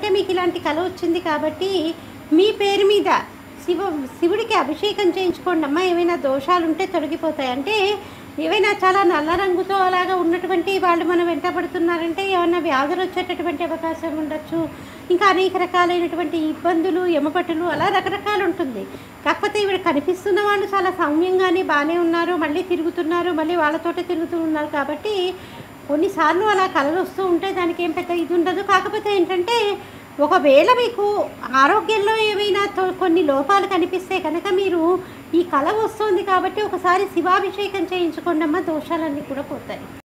మీకు ఇలాంటి కళ వచ్చింది కాబట్టి మీ పేరు మీద శివ శివుడికి అభిషేకం చేయించుకోండి అమ్మా ఏమైనా దోషాలు ఉంటే తొలగిపోతాయి అంటే ఏవైనా చాలా నల్ల రంగుతో అలాగా ఉన్నటువంటి వాళ్ళు మనం వెంటబడుతున్నారంటే ఏమైనా వ్యాధులు వచ్చేటటువంటి అవకాశం ఉండొచ్చు ఇంకా అనేక రకాలైనటువంటి ఇబ్బందులు ఎమపట్టులు అలా రకరకాలు ఉంటుంది కాకపోతే ఇవి కనిపిస్తున్న వాళ్ళు చాలా సౌమ్యంగానే బాగానే ఉన్నారు మళ్ళీ తిరుగుతున్నారు మళ్ళీ వాళ్ళతోటే తిరుగుతూ ఉన్నారు కాబట్టి కొన్నిసార్లు అలా కలలు వస్తూ ఉంటే దానికి ఏం పెద్ద ఇది ఉండదు కాకపోతే ఏంటంటే ఒకవేళ మీకు ఆరోగ్యంలో ఏమైనా తో- కొన్ని లోపాలు కనిపిస్తే కనుక మీరు ఈ కళ వస్తుంది కాబట్టి ఒకసారి శివాభిషేకం చేయించుకోండి అమ్మ దోషాలన్నీ కూడా పోతాయి